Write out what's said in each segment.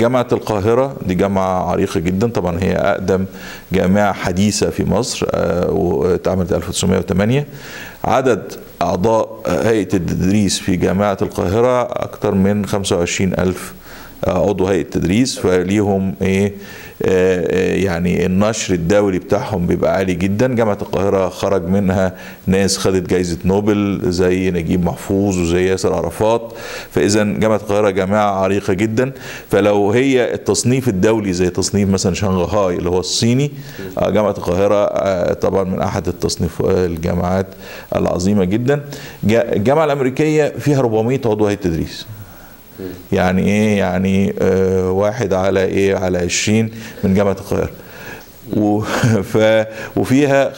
جامعة القاهرة دي جامعة عريقة جدا طبعا هي أقدم جامعة حديثة في مصر آه، واتعملت 1908 عدد أعضاء هيئة التدريس في جامعة القاهرة أكثر من 25 ألف عضو هيئه تدريس فليهم ايه آه، يعني النشر الدولي بتاعهم بيبقى عالي جدا جامعه القاهره خرج منها ناس خدت جائزه نوبل زي نجيب محفوظ وزي ياسر عرفات فاذا جامعه القاهره جامعه عريقه جدا فلو هي التصنيف الدولي زي تصنيف مثلا شنغهاي اللي هو الصيني آه، جامعه القاهره آه، طبعا من احد التصنيف الجامعات العظيمه جدا جا- الجامعه الامريكيه فيها 400 عضو هيئه تدريس يعني ايه يعني آه واحد على ايه على 20 من جامعه القاهره و ف وفيها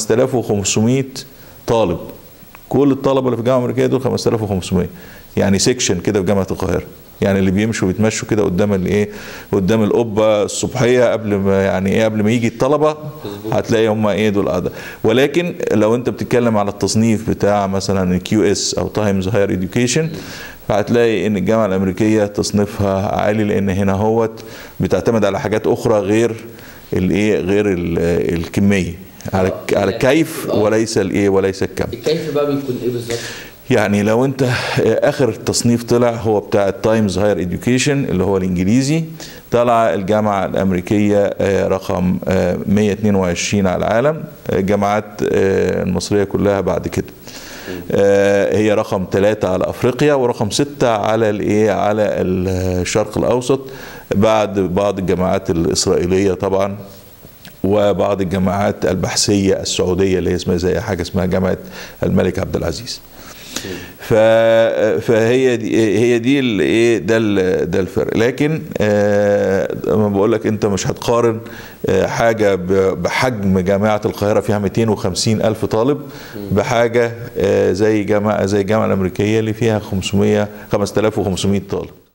5500 طالب كل الطلبه اللي في الجامعه الامريكيه دول 5500 يعني سيكشن كده في جامعه القاهره يعني اللي بيمشوا بيتمشوا كده قدام الايه قدام القبه الصبحيه قبل ما يعني ايه قبل ما يجي الطلبه هتلاقي هم ايه دول اعضاء ولكن لو انت بتتكلم على التصنيف بتاع مثلا الكيو اس او تايمز هاير اديوكيشن فهتلاقي ان الجامعه الامريكيه تصنيفها عالي لان هنا هوت بتعتمد على حاجات اخرى غير الايه غير ال- الكميه على آه، على يعني- الكيف آه. وليس الايه وليس الكم الكيف بقى بيكون ايه بالظبط؟ يعني لو انت اخر تصنيف طلع هو بتاع التايمز هاير اديوكيشن اللي هو الانجليزي طلع الجامعه الامريكيه آه، رقم آه، 122 على العالم آه، الجامعات آه، المصريه كلها بعد كده آه، هي رقم ثلاثة على افريقيا ورقم ستة على الايه على الشرق الاوسط بعد بعض الجامعات الاسرائيليه طبعا وبعض الجامعات البحثيه السعوديه اللي هي اسمها زي حاجه اسمها جامعه الملك عبد العزيز. ف... فهي دي هي دي ال- ايه ده ال- ده الفرق لكن آه ما بقول لك انت مش هتقارن آه حاجه ب- بحجم جامعه القاهره فيها 250 الف طالب بحاجه آه زي جامعه زي الجامعه الامريكيه اللي فيها 500 5500 طالب